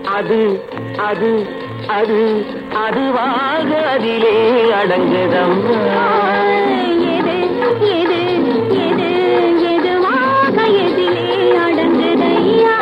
அது அது அது அதுவாக அதிலே அடங்குதம்மா எது எது எது எதுவாக எதிலே அடங்குதையா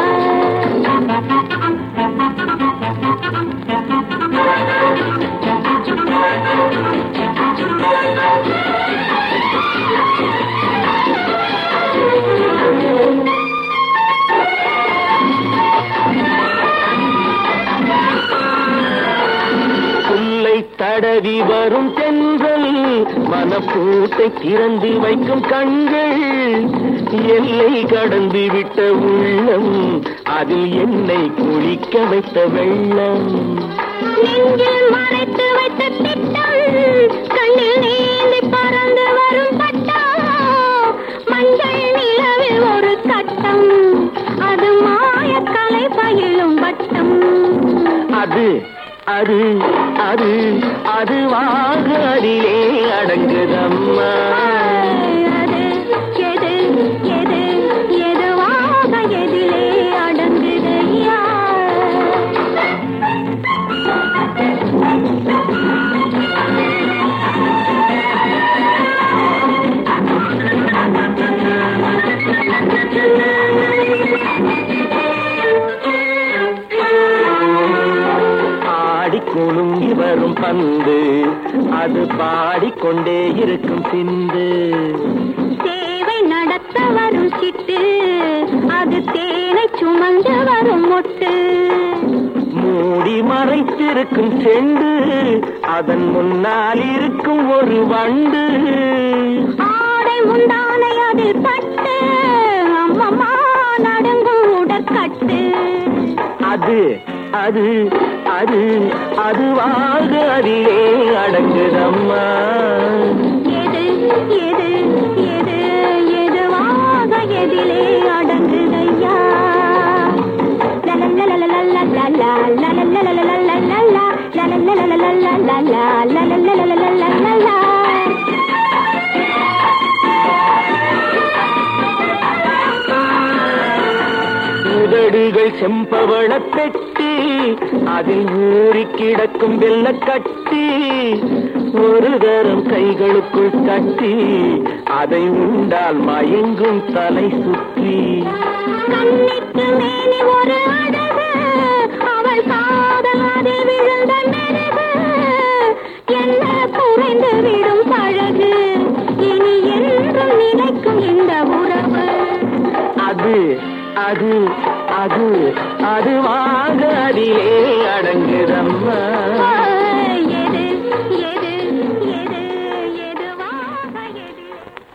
புல்லை தடவி வரும் தென்றல் மனப்பூட்டை திறந்து வைக்கும் கண்கள் எல்லை கடந்து விட்ட உள்ளம் அதில் என்னை குளிக்க வைத்த வெள்ளம் நெஞ்சில் மறைத்து வைத்த திட்டம் கண்ணில் நீந்தி பறந்து வரும் பட்டம் மஞ்சள் நிலவில் ஒரு கட்டம் அது மாயக்கலை பயிலும் வட்டம் அது அது அது அதுவாக அதிலே அடங்குதம்மா அது எது எது எதுவாக எதிலே அடங்குதையா ஆடி குலுங்கி வரும் பந்து அது பாடிக்கொண்டே இருக்கும் சிந்து சேவை நடத்த வரும் சிட்டு அது தேனை சுமந்து வரும் மொட்டு மூடி மறைத்திருக்கும் செண்டு அதன் முன்னால் இருக்கும் ஒரு வண்டு ஆடை முந்தானை அதில் பட்டு அம்மம்மா நடுங்கும் உடற்கட்டு அது அது அது அதுவாக அதிலே அடங்குதம்மா எது எது எது எதுவாக எதிலே அடங்குதையா லலலலலலலலலா, லலலலலலலலலா, லலலலலலலலா, லலலலலலலலா. உதடுகள் செம்பவள பெட்டி அதில் ஊறி கிடக்கும் வெள்ள கட்டி ஒரு தரம் கைகளுக்குள் கட்டி அதை உண்டால் மயங்கும் தலை சுற்றி கண்ணிக்கு மேனி ஒரு அழகு அவள் காதல் அதில் விழுந்த மெருகு என்ன குறைந்து விடும் பழகு இனி என்றும் நிலைக்கும் இந்த உறவு அது அது அது அதுவாக அதிலே அடங்குதம்மா